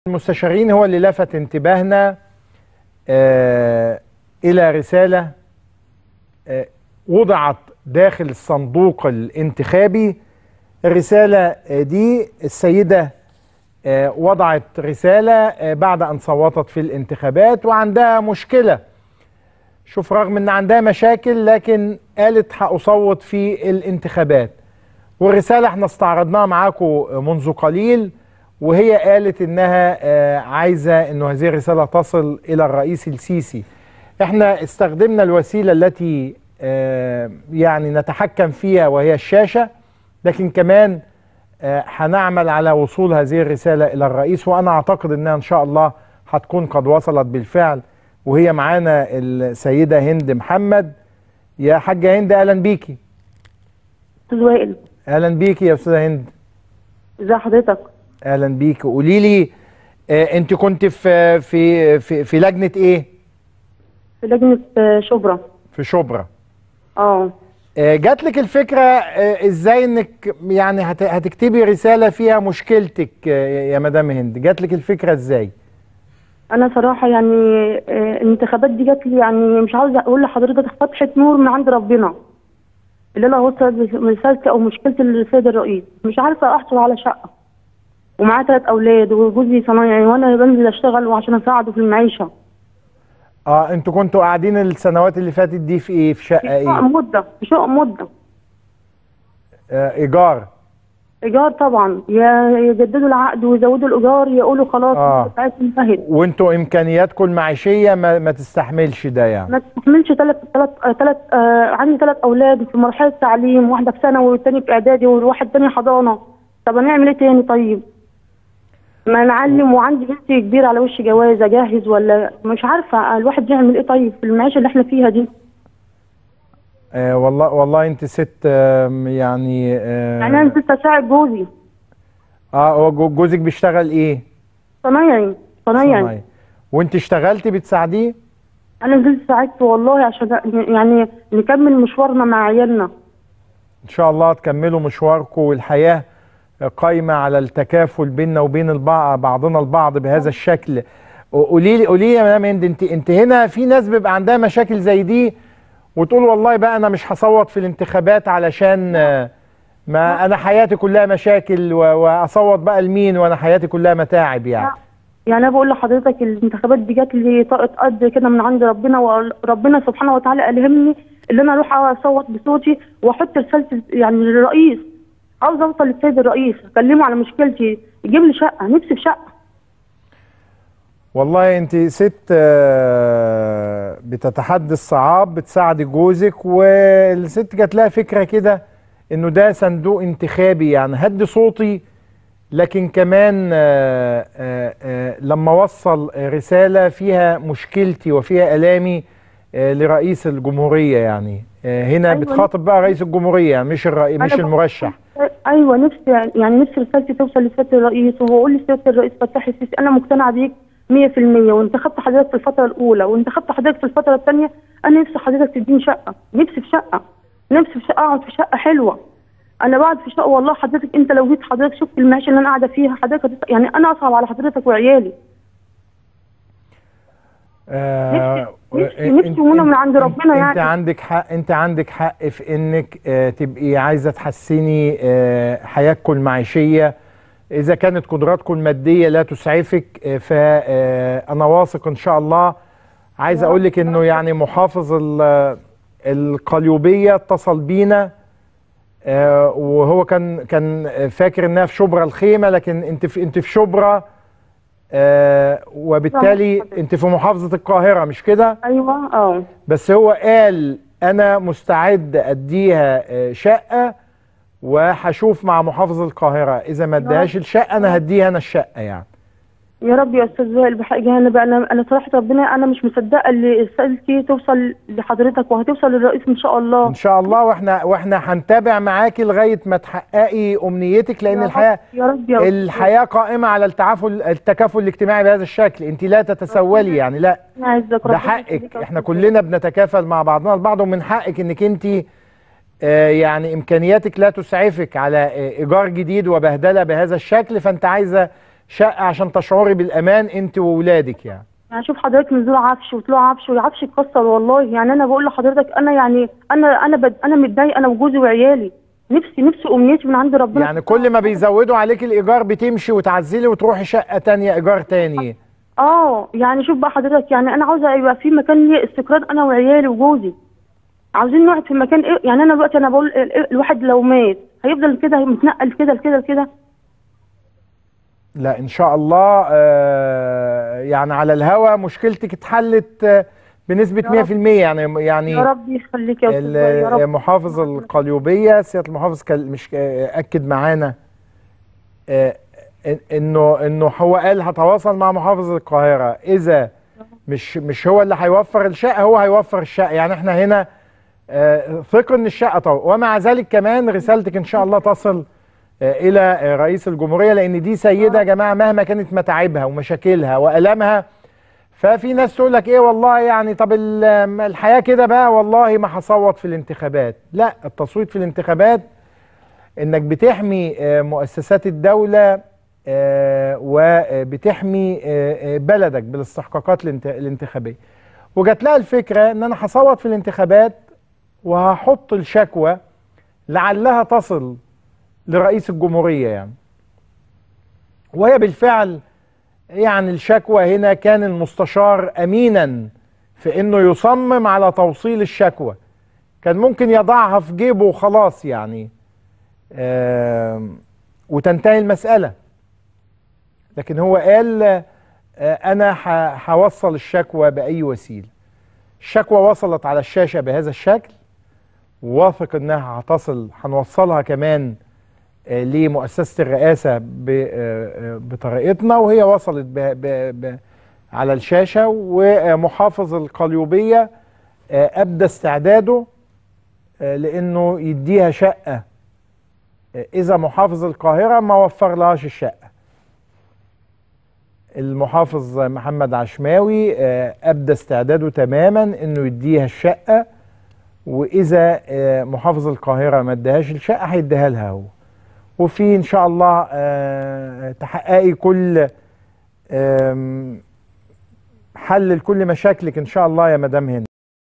المستشارين هو اللي لفت انتباهنا آه إلى رسالة آه وضعت داخل الصندوق الانتخابي الرسالة آه دي السيدة آه وضعت رسالة آه بعد أن صوتت في الانتخابات وعندها مشكلة شوف رغم أن عندها مشاكل لكن قالت هأصوت في الانتخابات والرسالة احنا استعرضناها معاكم منذ قليل وهي قالت انها آه عايزه انه هذه الرساله تصل الى الرئيس السيسي. احنا استخدمنا الوسيله التي آه يعني نتحكم فيها وهي الشاشه لكن كمان آه هنعمل على وصول هذه الرساله الى الرئيس وانا اعتقد انها ان شاء الله هتكون قد وصلت بالفعل وهي معانا السيده هند محمد. يا حاجه هند اهلا بيكي. استاذ وائل اهلا بيكي يا استاذه هند. ازي حضرتك؟ اهلا بيك قولي لي آه انت كنت في في في, في لجنه ايه في لجنه آه، شبرا في شبرا اه آه جات لك الفكره آه ازاي انك يعني هت هتكتبي رساله فيها مشكلتك آه يا مدام هند جات لك الفكره ازاي انا صراحه يعني آه، الانتخابات دي جات لي يعني مش عاوزه اقول لحضرتك فتحه نور من عند ربنا اللي انا اوصل رسالتي او مشكلتي للسيد الرئيس مش عارفه احصل على شقه ومعاه ثلاث اولاد وجوزي صنايعي وانا بنزل اشتغل وعشان اساعده في المعيشه اه انتوا كنتوا قاعدين السنوات اللي فاتت دي في ايه في شقه في شقه ايه مده في شقه مده آه ايجار ايجار طبعا يا يجددوا العقد ويزودوا الايجار يقولوا خلاص آه. بتاعتنا انتهت وانتوا امكانياتكم المعيشيه ما, ما تستحملش ده يعني ما تستحملش ثلاث ثلاث ثلاث آه عندي ثلاث اولاد في مرحله تعليم واحده في ثانوي والتاني في اعدادي وواحد تاني حضانه طب هنعمل ايه تاني طيب؟ ما نعلم وعندي بنتي كبيره على وش جواز اجهز ولا مش عارفه الواحد يعمل ايه طيب في المعيشه اللي احنا فيها دي آه والله والله انت ست آه يعني آه يعني انا نزلت اساعد جوزي اه هو جو- جوزك بيشتغل ايه؟ صنايعي صنايعي صنايعي. وانت اشتغلتي بتساعديه؟ انا نزلت ساعدته والله عشان يعني نكمل مشوارنا مع عيالنا ان شاء الله تكملوا مشواركم والحياه قايمه على التكافل بيننا وبين البعض بعضنا البعض بهذا الشكل قولي لي قولي لي يا مدام هند انت انت هنا في ناس بيبقى عندها مشاكل زي دي وتقول والله بقى انا مش هصوت في الانتخابات علشان آه، ما انا حياتي كلها مشاكل و- واصوت بقى لمين وانا حياتي كلها متاعب يعني يعني انا بقول لحضرتك الانتخابات دي جات لي طاقه قد كده من عند ربنا وربنا سبحانه وتعالى الهمني ان انا اروح اصوت بصوتي واحط رسالتي يعني للرئيس عاوز اوصل للسيد الرئيس اكلمه على مشكلتي يجيب لي شقه نفسي في شقه والله انت ست آه، بتتحدي الصعاب بتساعدي جوزك والست جات لها فكره كده انه ده صندوق انتخابي يعني هدي صوتي لكن كمان آه، آه، آه، لما وصل رساله فيها مشكلتي وفيها الامي آه، لرئيس الجمهوريه يعني آه، هنا أيوة. بتخاطب بقى رئيس الجمهوريه يعني مش الرئيس مش أنا بقول- المرشح ايوه نفسي يعني نفسي رسالتي توصل لسياده الرئيس وبقول لسياده الرئيس فتح السيسي انا مقتنعه بيك 100% وانتخبت حضرتك في الفتره الاولى وانتخبت حضرتك في الفتره الثانيه انا نفسي حضرتك تديني شقه نفسي في شقه نفسي في شقه اقعد في شقه حلوه انا بقعد في شقه والله حضرتك انت لو جيت حضرتك شفت المعيشه اللي انا قاعده فيها حضرتك هتت- يعني انا اصعب على حضرتك وعيالي آه، نفسي- آه، نفسي انت- منى من عند انت- ربنا انت يعني. عندك حق انت عندك حق في انك آه، تبقي عايزه تحسني آه، حياتكم المعيشيه اذا كانت قدراتكم الماديه لا تسعفك آه، فانا واثق ان شاء الله عايز اقول لك انه يعني محافظ ال- القليوبيه اتصل بينا آه، وهو كان كان فاكر انها في شبرا الخيمه لكن انت في انت في شبرا آه، وبالتالي انت في محافظه القاهره مش كده؟ ايوه اه بس هو قال انا مستعد اديها آه، شقه وهشوف مع محافظ القاهره اذا ما اديهاش الشقه انا هديها انا الشقه يعني يا رب يا استاذ وائل بحق جانب انا انا صراحه ربنا انا مش مصدقه اللي رسالتي توصل لحضرتك وهتوصل للرئيس ان شاء الله ان شاء الله واحنا واحنا هنتابع معاكي لغايه ما تحققي امنيتك لان يا الحياه رب- يا رب يا رب. الحياه قائمه على التعافل التكافل الاجتماعي بهذا الشكل انت لا تتسولي يعني لا أنا عايزك ده ربنا حقك يخليك يا احنا أستاذ كلنا بنتكافل مع بعضنا البعض ومن حقك انك انت آه، يعني امكانياتك لا تسعفك على آه، ايجار جديد وبهدله بهذا الشكل فانت عايزه شقه عشان تشعري بالامان انت واولادك يعني يعني شوف حضرتك نزول عفش وطلوع عفش والعفش اتكسر والله يعني انا بقول لحضرتك انا يعني انا انا بد انا متضايقه انا وجوزي وعيالي نفسي نفسي امنيتي من عند ربنا يعني كل ما بيزودوا عليك الايجار بتمشي وتعزلي وتروحي شقه تانية ايجار تاني اه يعني شوف بقى حضرتك يعني انا عاوزه يبقى في مكان لي استقرار انا وعيالي وجوزي عاوزين نقعد في مكان ايه يعني انا دلوقتي انا بقول ال- ال- الواحد لو مات هيفضل كده متنقل كده لكده لكده لا ان شاء الله آه، يعني على الهوا مشكلتك اتحلت آه، بنسبه 100% يعني يعني يا رب يخليك يا استاذ يا رب المحافظ القليوبيه سياده المحافظ كان مش آه، اكد معانا آه، إن- انه انه هو قال هتواصل مع محافظ القاهره اذا مش مش هو اللي هيوفر الشقه هو هيوفر الشقه يعني احنا هنا آه، ثق ان الشقه طبعا ومع ذلك كمان رسالتك ان شاء الله تصل آه، الى آه، رئيس الجمهوريه لان دي سيده يا جماعه مهما كانت متاعبها ومشاكلها والامها ففي ناس تقول لك ايه والله يعني طب ال- الحياه كده بقى والله ما هصوت في الانتخابات لا التصويت في الانتخابات انك بتحمي آه، مؤسسات الدوله آه، وبتحمي آه، آه، بلدك بالاستحقاقات الانت- الانتخابيه وجات لها الفكره ان انا هصوت في الانتخابات وهحط الشكوى لعلها تصل لرئيس الجمهوريه يعني وهي بالفعل يعني الشكوى هنا كان المستشار امينا في انه يصمم على توصيل الشكوى كان ممكن يضعها في جيبه وخلاص يعني آم، وتنتهي المسألة لكن هو قال آه، أنا ح- هوصل الشكوى بأي وسيلة الشكوى وصلت على الشاشة بهذا الشكل واثق إنها هتصل هنوصلها كمان آه، لمؤسسة الرئاسة ب- آه، آه، بطريقتنا وهي وصلت ب ب ب على الشاشة ومحافظ القليوبية آه، أبدى استعداده آه، لأنه يديها شقة آه، إذا محافظ القاهرة ما وفر لهاش الشقة المحافظ محمد عشماوي آه، أبدى استعداده تماما إنه يديها الشقة وإذا آه، محافظ القاهرة ما ادهاش الشقة هيديها لها هو وفي إن شاء الله آه، تحققي كل آم، حل لكل مشاكلك إن شاء الله يا مدام هند